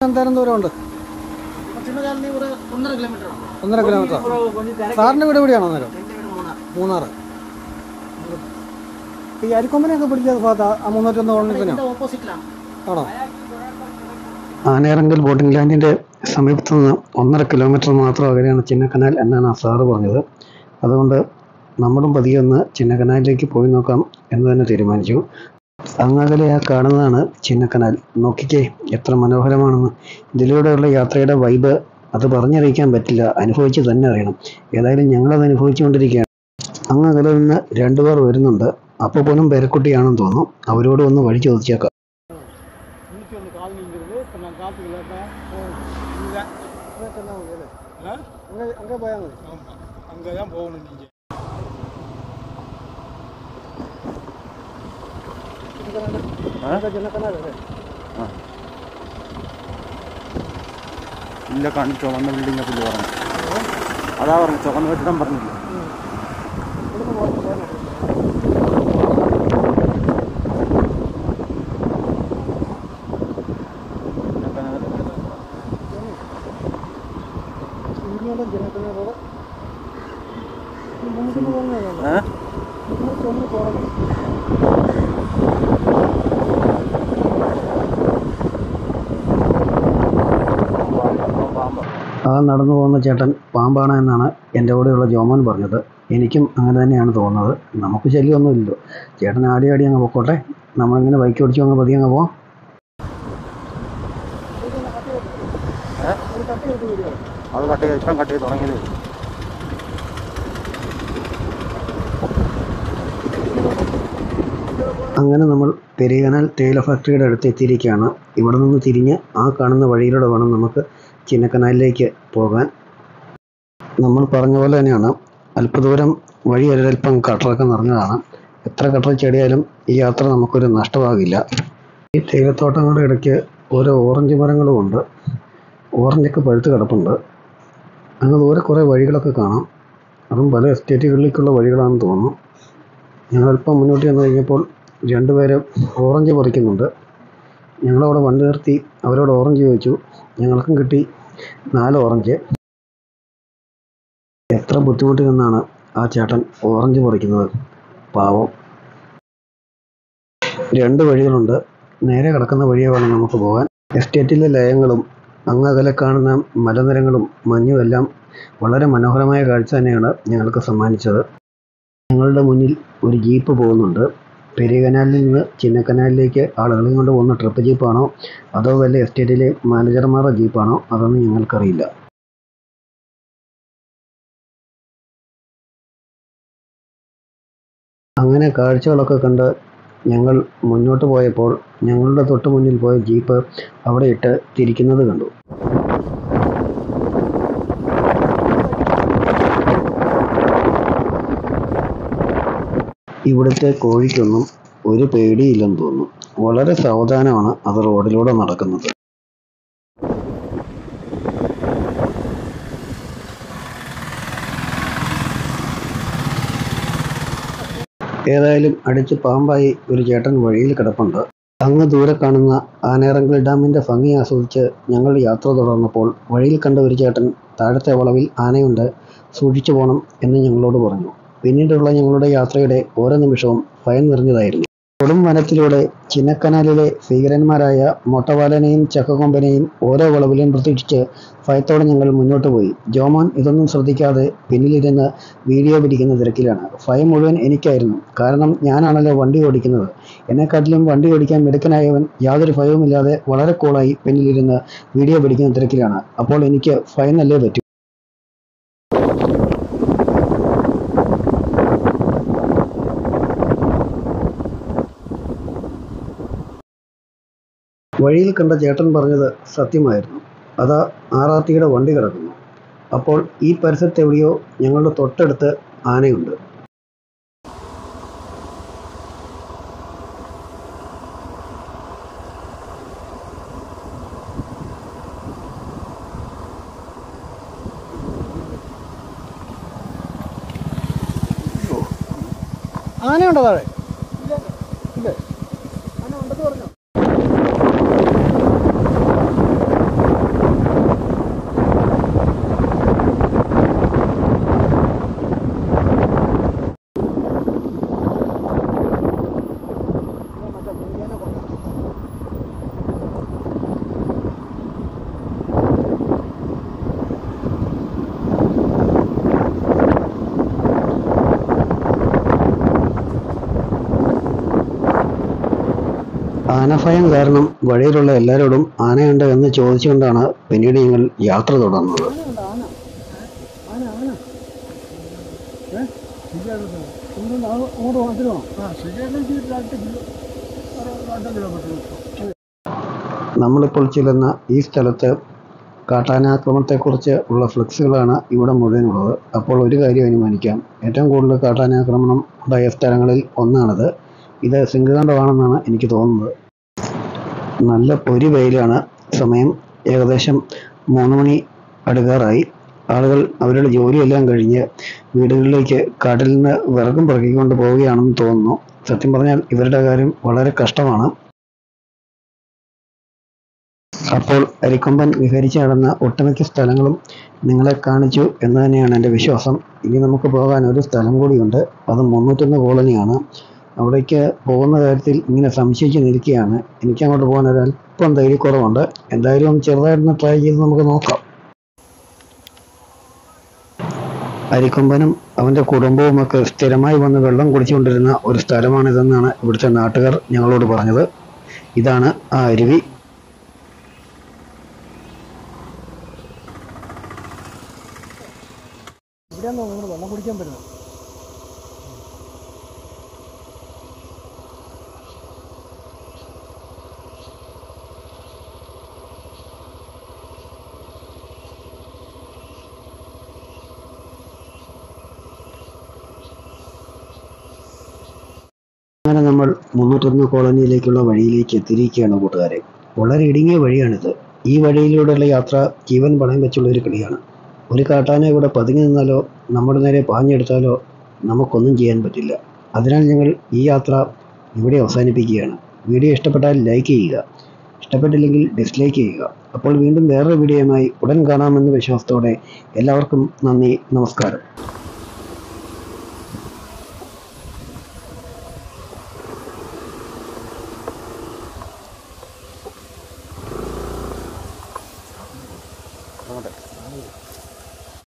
എന്തോരം ദൂരമുണ്ട് ചിന്നകാലിന് ഒരു ഒന്നര കിലോമീറ്റർ ഒന്നര കിലോമീറ്റർ கொஞ்சம் തിരക്ക് സാറിൻ്റെ വീട് എവിടെയാണോ അന്നേരം എൻ്റെ വീട് മൂന്നാർ മൂന്നാറ് ഈ അരിക്കൊമ്പനെയൊക്കെ പിടിക്കാത്ത ഭാഗത്ത് ആ മുന്നൂറ്റൊന്ന് കോളനി തന്നെയാണോ ഇതിന്റെ ഓപ്പോസിറ്റിലാണ് ആണോ ആനയിറങ്കൽ ബോട്ടിംഗ് ലാൻഡിൻ്റെ സമീപത്ത് നിന്ന് ഒന്നര കിലോമീറ്റർ മാത്രം അകലെയാണ് ചിന്നക്കനാൽ എന്നാണ് ആ സാറ് പറഞ്ഞത് അതുകൊണ്ട് നമ്മളും പതിയെ ഒന്ന് ചിന്നക്കനാലിലേക്ക് പോയി നോക്കാം എന്ന് തന്നെ തീരുമാനിച്ചു അങ്ങകലെ ആ കാണുന്നതാണ് ചിന്നക്കനാൽ നോക്കിക്കേ എത്ര മനോഹരമാണെന്ന് ഇതിലൂടെയുള്ള യാത്രയുടെ വൈബ് അത് പറഞ്ഞറിയിക്കാൻ പറ്റില്ല അനുഭവിച്ച് തന്നെ അറിയണം ഏതായാലും ഞങ്ങളത് അനുഭവിച്ചുകൊണ്ടിരിക്കുകയാണ് അങ്ങകലെ നിന്ന് രണ്ടുപേർ വരുന്നുണ്ട് അപ്പോൾ പോലും പേരക്കുട്ടിയാണെന്ന് തോന്നുന്നു അവരോട് ഒന്ന് വഴി ചോദിച്ചേക്കാം இன்னைக்கு ஒன்று காலனிங்கிறது இப்போ நான் காற்றுக்கு லேட்டாக இல்லை அங்கே அங்கே போயா மതി ஆமாம் அங்கே தான் போகணும் நீங்கள் ഇല്ല കണ്ടു ചുവന്ന ബിൽഡിംഗ് ഒക്കെ പറഞ്ഞു അതാ പറഞ്ഞു ചുവന്ന കെട്ടിടം പറഞ്ഞില്ല ഇങ്ങോട്ട് ജനത്തിനോട് മുന്നൂറ്റൊന്ന് കോളനി ഏ? മുന്നൂറ്റൊന്ന് കോളനി ആ നടന്നു പോകുന്ന ചേട്ടൻ പാമ്പാണ് എന്നാണ് എൻ്റെ കൂടെയുള്ള ജോമോൻ പറഞ്ഞത് എനിക്കും അങ്ങനെ തന്നെയാണ് തോന്നുന്നത് നമുക്ക് ശല്യമൊന്നുമില്ലല്ലോ ചേട്ടൻ ആടി ആടി അങ്ങ് പൊക്കോട്ടെ നമ്മളിങ്ങനെ ബൈക്ക് ഓടിച്ചു അങ്ങ് പതിയെ അങ്ങ് പോവാം അത് കട്ട് ചെയ്ത് ഇപ്പം കട്ട് ചെയ്ത് തുടങ്ങിയത് അങ്ങനെ നമ്മൾ പെരിയകനാൽ തേയില ഫാക്ടറിയുടെ അടുത്ത് എത്തിയിരിക്കുകയാണ് ഇവിടെ നിന്ന് തിരിഞ്ഞ് ആ കാണുന്ന വഴിയിലൂടെ വേണം നമുക്ക് ചിന്നക്കനാലിലേക്ക് പോകാൻ നമ്മൾ പറഞ്ഞ പോലെ തന്നെയാണ് അല്പദൂരം വഴി ഒരൽപ്പം കട്ടറൊക്കെ നിറഞ്ഞതാണ് എത്ര കട്ടർ ചെടിയാലും ഈ യാത്ര നമുക്കൊരു നഷ്ടമാകില്ല ഈ തേയിലത്തോട്ടങ്ങളുടെ ഇടയ്ക്ക് ഓരോ ഓറഞ്ച് മരങ്ങളും ഉണ്ട് ഓറഞ്ചൊക്കെ പഴുത്ത് കിടപ്പുണ്ട് അങ്ങ് ദൂരെ കുറേ വഴികളൊക്കെ കാണാം അതും പല എസ്റ്റേറ്റുകളിലേക്കുള്ള വഴികളാണെന്ന് തോന്നുന്നു ഞങ്ങളല്പം മുന്നോട്ട് ചെന്ന് കഴിഞ്ഞപ്പോൾ രണ്ടുപേര് ഓറഞ്ച് പറിക്കുന്നുണ്ട് ഞങ്ങളവിടെ വണ്ടി നിർത്തി അവരോട് ഓറഞ്ച് ചോദിച്ചു ഞങ്ങൾക്കും കിട്ടി നാല് ഓറഞ്ച് എത്ര ബുദ്ധിമുട്ടി നിന്നാണ് ആ ചേട്ടൻ ഓറഞ്ച് പറിക്കുന്നത് പാവം രണ്ട് വഴികളുണ്ട് നേരെ കിടക്കുന്ന വഴിയെ വേണം നമുക്ക് പോകാൻ എസ്റ്റേറ്റിലെ ലയങ്ങളും അങ്ങകലെ കാണുന്ന മലനിരകളും മഞ്ഞും എല്ലാം വളരെ മനോഹരമായ കാഴ്ച തന്നെയാണ് ഞങ്ങൾക്ക് സമ്മാനിച്ചത് ഞങ്ങളുടെ മുന്നിൽ ഒരു ജീപ്പ് പോകുന്നുണ്ട് പെരിയകനാലിൽ നിന്ന് ചിന്നക്കനാലിലേക്ക് ആളുകളെ കൊണ്ട് പോകുന്ന ട്രിപ്പ് ജീപ്പാണോ അതോ വല്ല എസ്റ്റേറ്റിലെ മാനേജർമാരുടെ ജീപ്പാണോ അതൊന്നും ഞങ്ങൾക്കറിയില്ല അങ്ങനെ കാഴ്ചകളൊക്കെ കണ്ട് ഞങ്ങൾ മുന്നോട്ട് പോയപ്പോൾ ഞങ്ങളുടെ തൊട്ട് മുന്നിൽ പോയ ജീപ്പ് അവിടെ ഇട്ട് തിരിക്കുന്നത് കണ്ടു ഇവിടുത്തെ കോഴിക്കൊന്നും ഒരു പേടിയില്ലെന്ന് തോന്നുന്നു വളരെ സാവധാനമാണ് അത് റോഡിലൂടെ നടക്കുന്നത് ഏതായാലും അടിച്ച് പാമ്പായി ഒരു ചേട്ടൻ വഴിയിൽ കിടപ്പുണ്ട് അങ്ങ് ദൂരെ കാണുന്ന ആനേറങ്കൽ ഡാമിന്റെ ഭംഗി ആസ്വദിച്ച് ഞങ്ങൾ യാത്ര തുടർന്നപ്പോൾ വഴിയിൽ കണ്ട ഒരു ചേട്ടൻ താഴത്തെ വളവിൽ ആനയുണ്ട് സൂക്ഷിച്ചു പോകണം എന്ന് ഞങ്ങളോട് പറഞ്ഞു പിന്നീടുള്ള ഞങ്ങളുടെ യാത്രയുടെ ഓരോ നിമിഷവും ഭയം നിറഞ്ഞതായിരുന്നു കൊടും വനത്തിലൂടെ ചിന്നക്കനാലിലെ ഭീകരന്മാരായ മൊട്ടവാലനെയും ചക്കക്കൊമ്പനെയും ഓരോ വളവിലും പ്രതീക്ഷിച്ച് ഭയത്തോടെ ഞങ്ങൾ മുന്നോട്ട് പോയി ജോമോൻ ഇതൊന്നും ശ്രദ്ധിക്കാതെ പിന്നിലിരുന്ന് വീഡിയോ പിടിക്കുന്ന തിരക്കിലാണ് ഭയം മുഴുവൻ എനിക്കായിരുന്നു കാരണം ഞാനാണല്ലോ വണ്ടി ഓടിക്കുന്നത് എന്നെക്കാട്ടിലും വണ്ടി ഓടിക്കാൻ മിടുക്കനായവൻ യാതൊരു ഭയവുമില്ലാതെ വളരെ കൂളായി പിന്നിലിരുന്ന് വീഡിയോ പിടിക്കുന്ന തിരക്കിലാണ് അപ്പോൾ എനിക്ക് ഭയന്നല്ലേ പറ്റൂ വഴിയിൽ കണ്ട ചേട്ടൻ പറഞ്ഞത് സത്യമായിരുന്നു അതാ ആർ ആർ ടിയുടെ വണ്ടി കിടക്കുന്നു അപ്പോൾ ഈ പരിസരത്ത് എവിടെയോ ഞങ്ങളുടെ തൊട്ടടുത്ത് ആനയുണ്ട് ആനയുണ്ടോ താഴെ ആനഭയം കാരണം വഴിയിലുള്ള എല്ലാവരോടും ആനയുണ്ട് എന്ന് ചോദിച്ചുകൊണ്ടാണ് പിന്നീട് ഞങ്ങൾ യാത്ര തുടർന്നത് അങ്ങോട്ട് മാത്രമോ ആ ശരിയാണെങ്കിൽ രണ്ട് കിലോ ഒരു രണ്ട് കിലോമീറ്റർ നമ്മളിപ്പോൾ ചെല്ലുന്ന ഈ സ്ഥലത്ത് കാട്ടാനാക്രമണത്തെക്കുറിച്ച് ഉള്ള ഫ്ലെക്സുകളാണ് ഇവിടെ മുഴുവനുള്ളത് അപ്പോൾ ഒരു കാര്യം അനുമാനിക്കാം ഏറ്റവും കൂടുതൽ കാട്ടാനാക്രമണം ഉണ്ടായ സ്ഥലങ്ങളിൽ ഒന്നാണിത് ഇത് സിംഗകാണ്ഡമാണെന്നാണ് എനിക്ക് തോന്നുന്നത് നല്ല പൊരി വെയിലാണ് സമയം ഏകദേശം മൂന്ന് മണി അടുക്കാറായി ആളുകൾ അവരുടെ ജോലിയെല്ലാം കഴിഞ്ഞ് വീടുകളിലേക്ക് കാട്ടിൽ നിന്ന് വിറകും പറക്കിക്കൊണ്ട് പോവുകയാണെന്ന് തോന്നുന്നു സത്യം പറഞ്ഞാൽ ഇവരുടെ കാര്യം വളരെ കഷ്ടമാണ് അപ്പോൾ അരിക്കൊമ്പൻ വിഹരിച്ച് നടന്ന ഒട്ടുമിക്ക സ്ഥലങ്ങളും നിങ്ങളെ കാണിച്ചു എന്ന് തന്നെയാണ് എൻ്റെ വിശ്വാസം ഇനി നമുക്ക് പോകാൻ ഒരു സ്ഥലം കൂടിയുണ്ട് അത് മുന്നൂറ്റൊന്ന് കോളനിയാണ് അവിടേക്ക് പോകുന്ന കാര്യത്തിൽ ഇങ്ങനെ സംശയിച്ച് നിൽക്കുകയാണ് എനിക്ക് അങ്ങോട്ട് പോകാൻ ഒരു അല്പം ധൈര്യക്കുറവുണ്ട് എന്തായാലും ഒന്ന് ചെറുതായിട്ടൊന്ന് ട്രൈ ചെയ്ത് നമുക്ക് നോക്കാം അരിക്കൊമ്പനും അവൻ്റെ കുടുംബവുമൊക്കെ സ്ഥിരമായി വന്ന് വെള്ളം കുടിച്ചുകൊണ്ടിരുന്ന ഒരു സ്ഥലമാണിതെന്നാണ് ഇവിടുത്തെ നാട്ടുകാർ ഞങ്ങളോട് പറഞ്ഞത് ഇതാണ് ആ അരുവി ഇവിടെയാണോ നിങ്ങൾ വെള്ളം കുടിക്കാൻ പറ്റുന്നത് അങ്ങനെ നമ്മൾ മുന്നൂറ്റൊന്ന് കോളനിയിലേക്കുള്ള വഴിയിലേക്ക് എത്തിയിരിക്കുകയാണ് കൂട്ടുകാരെ വളരെ ഇടുങ്ങിയ വഴിയാണിത് ഈ വഴിയിലൂടെയുള്ള യാത്ര ജീവൻ പണയം വെച്ചുള്ള ഒരു കളിയാണ് ഒരു കാട്ടാന ഇവിടെ പതുങ്ങി നിന്നാലോ നമ്മുടെ നേരെ പാഞ്ഞെടുത്താലോ നമുക്കൊന്നും ചെയ്യാൻ പറ്റില്ല അതിനാൽ ഞങ്ങൾ ഈ യാത്ര ഇവിടെ അവസാനിപ്പിക്കുകയാണ് വീഡിയോ ഇഷ്ടപ്പെട്ടാൽ ലൈക്ക് ചെയ്യുക ഇഷ്ടപ്പെട്ടില്ലെങ്കിൽ ഡിസ്ലൈക്ക് ചെയ്യുക അപ്പോൾ വീണ്ടും വേറൊരു വീഡിയോയുമായി ഉടൻ കാണാമെന്ന വിശ്വാസത്തോടെ എല്ലാവർക്കും നന്ദി നമസ്കാരം